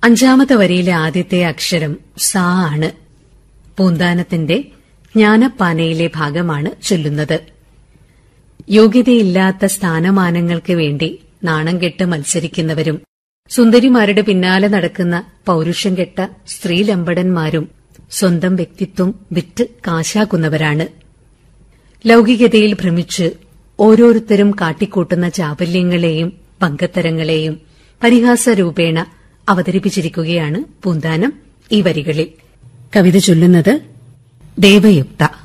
അഞ്ചാമത്തെ വരിയിലെ ആദ്യത്തെ അക്ഷരം സാ ആണ് പൂന്താനത്തിന്റെ ജ്ഞാനപ്പാനയിലെ ഭാഗമാണ് ചൊല്ലുന്നത് യോഗ്യതയില്ലാത്ത സ്ഥാനമാനങ്ങൾക്ക് വേണ്ടി നാണം കെട്ട് മത്സരിക്കുന്നവരും സുന്ദരിമാരുടെ പിന്നാലെ നടക്കുന്ന പൌരുഷം കെട്ട സ്ത്രീലമ്പടന്മാരും സ്വന്തം വ്യക്തിത്വം വിറ്റ് കാശാക്കുന്നവരാണ് ലൌകികതയിൽ ഭ്രമിച്ച് ഓരോരുത്തരും കാട്ടിക്കൂട്ടുന്ന ചാബല്യങ്ങളെയും പങ്കത്തരങ്ങളെയും പരിഹാസരൂപേണ അവതരിപ്പിച്ചിരിക്കുകയാണ് പൂന്താനം ഈ വരികളിൽ കവിത ചൊല്ലുന്നത് ദേവയുക്ത